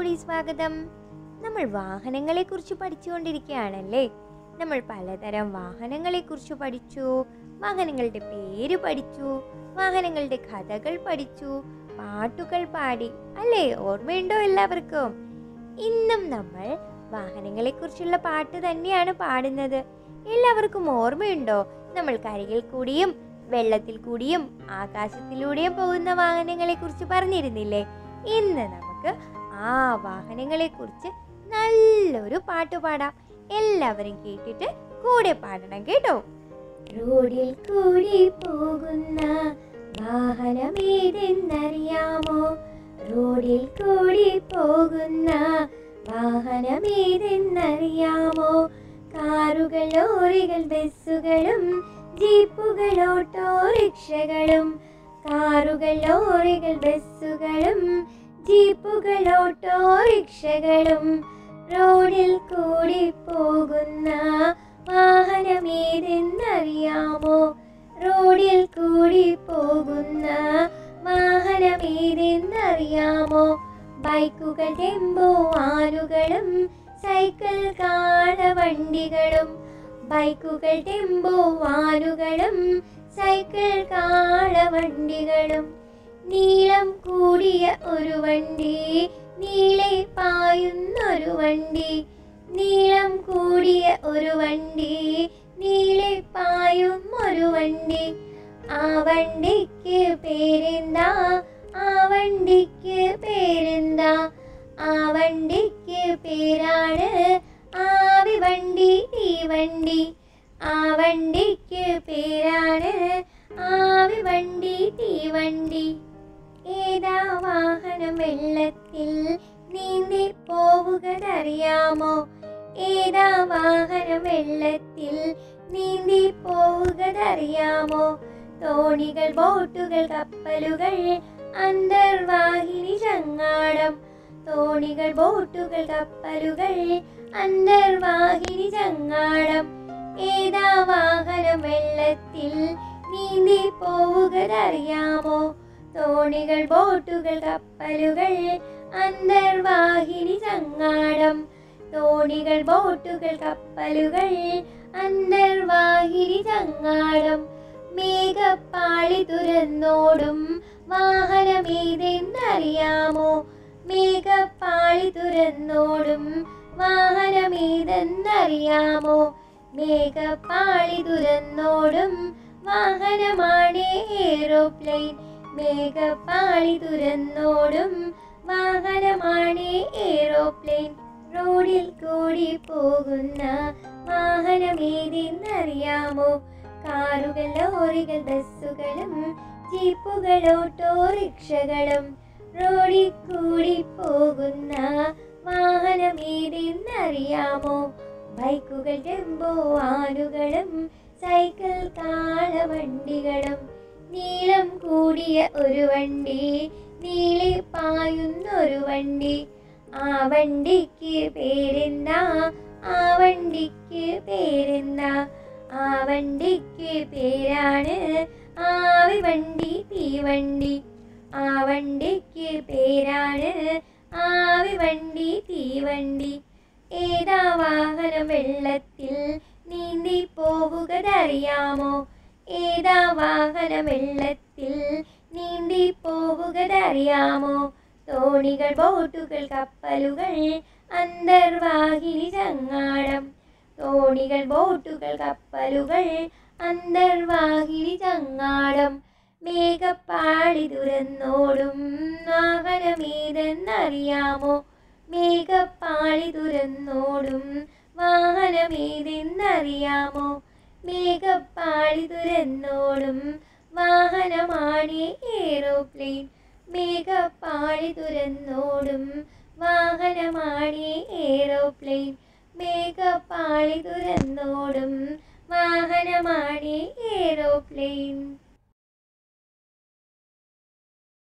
കൂടി സ്വാഗതം നമ്മൾ വാഹനങ്ങളെ കുറിച്ച് പഠിച്ചുകൊണ്ടിരിക്കുകയാണല്ലേ നമ്മൾ പലതരം വാഹനങ്ങളെ കുറിച്ച് പഠിച്ചു വാഹനങ്ങളുടെ പേര് പഠിച്ചു വാഹനങ്ങളുടെ കഥകൾ പഠിച്ചു പാട്ടുകൾ പാടി അല്ലേ ഓർമ്മയുണ്ടോ എല്ലാവർക്കും ഇന്നും നമ്മൾ വാഹനങ്ങളെ കുറിച്ചുള്ള പാട്ട് തന്നെയാണ് പാടുന്നത് എല്ലാവർക്കും ഓർമ്മയുണ്ടോ നമ്മൾ കരയിൽ കൂടിയും വെള്ളത്തിൽ കൂടിയും ആകാശത്തിലൂടെയും പോകുന്ന വാഹനങ്ങളെ കുറിച്ച് പറഞ്ഞിരുന്നില്ലേ ഇന്ന് നമുക്ക് ആ വാഹനങ്ങളെ കുറിച്ച് നല്ലൊരു പാട്ട് പാടാം എല്ലാവരും കേട്ടിട്ട് കൂടെ പാടണം കേട്ടോ റോഡിൽ കൂടി പോകുന്ന വാഹനമേതെന്നറിയാമോ റോഡിൽ കൂടി പോകുന്ന വാഹനമേതെന്നറിയാമോ കാറുകൾ ലോറികൾ ബസ്സുകളും ജീപ്പുകൾ ഓട്ടോറിക്ഷകളും കാറുകൾ ലോറികൾ ബസ്സുകളും ജീപ്പുകൾ ഓട്ടോറിക്ഷകളും റോഡിൽ കൂടി പോകുന്ന വാഹനമേതെന്നറിയാമോ റോഡിൽ കൂടി പോകുന്ന വാഹനമേതെന്നറിയാമോ ബൈക്കുകൾ ടെമ്പോ ആലുകളും സൈക്കിൾ കാളവണ്ടികളും ബൈക്കുകൾ ടെമ്പോ വാനുകളും സൈക്കിൾ കാളവണ്ടികളും നീളം കൂടിയ ഒരു വണ്ടി നീളെ പായുന്നൊരു വണ്ടി നീളം കൂടിയ ഒരു വണ്ടി നീളെ പായും ഒരു വണ്ടി ആ വണ്ടിക്ക് പേരെന്താ ആ വണ്ടിക്ക് പേരെന്താ ആ വണ്ടിക്ക് പേരാണ് ആവി വണ്ടി തീവണ്ടി ആ വണ്ടിക്ക് പേരാണ് ആവി വണ്ടി തീവണ്ടി ഏതാ വാഹനം വെള്ളത്തിൽ നീന്തി പോവുകതറിയാമോ ഏതാ വാഹനം വെള്ളത്തിൽ നീന്തി പോവുകതറിയാമോ തോണികൾ ബോട്ടുകൾ കപ്പലുകൾ അന്തർവാഹിനി ചങ്ങാടം തോണികൾ ബോട്ടുകൾ കപ്പലുകൾ അന്തർവാഹിനി ചങ്ങാടം ഏതാ വാഹനം വെള്ളത്തിൽ നീന്തി പോവുകതറിയാമോ തോണികൾ ബോട്ടുകൾ കപ്പലുകൾ അന്തർവാഹിനി ചങ്ങാടം തോണികൾ ബോട്ടുകൾ കപ്പലുകൾ അന്തർവാഹിനി ചങ്ങാടം മേഘപ്പാളി തുറന്നോടും വാഹനമേതെന്നറിയാമോ മേഘപ്പാളി തുറന്നോടും വാഹനമേതെന്നറിയാമോ മേഘപ്പാളി തുറന്നോടും വാഹനമാണ് ഏറോപ്ലെയിൻ മേഘപ്പാളി തുറന്നോടും വാഹനമാണ് ഏറോപ്ലെയിൻ റോഡിൽ കൂടി പോകുന്ന വാഹനമേതെന്നറിയാമോ കാറുകൾ ലോറികൾ ബസ്സുകളും ജീപ്പുകൾ ഓട്ടോറിക്ഷകളും റോഡിൽ കൂടി പോകുന്ന വാഹനമേതെന്നറിയാമോ ബൈക്കുകൾ ടെമ്പോ ആലുകളും സൈക്കിൾ കാളവണ്ടികളും നീളം കൂടിയ ഒരു വണ്ടി നീളെ പായുന്നൊരു വണ്ടി ആ വണ്ടിക്ക് പേരെന്താ ആ വണ്ടിക്ക് പേരെന്താ ആ വണ്ടിക്ക് പേരാണ് ആവി വണ്ടി തീവണ്ടി ആ വണ്ടിക്ക് പേരാണ് ആവി വണ്ടി തീവണ്ടി ഏതാ വാഹനം വെള്ളത്തിൽ നീന്തി പോവുകതറിയാമോ ഏതാ വാഹനം വെള്ളത്തിൽ നീന്തി പോവുകതറിയാമോ തോണികൾ ബോട്ടുകൾ കപ്പലുകൾ അന്തർവാഹിനി ചങ്ങാടം തോണികൾ ബോട്ടുകൾ കപ്പലുകൾ അന്തർവാഹിനി ചങ്ങാടം മേഘപ്പാളി തുറന്നോടും വാഹനമേതെന്നറിയാമോ മേഘപ്പാളി തുറന്നോടും വാഹനമേതെന്നറിയാമോ മേഘപ്പാളി തുറന്നോടും വാഹനമാണ് ഏറോപ്ലെയിൻ മേഘപ്പാളി തുറന്നോടും വാഹനമാണ് ഏറോപ്ലെയിൻ മേഘപ്പാളി തുറന്നോടും വാഹനമാണ് ഏറോപ്ലെയിൻ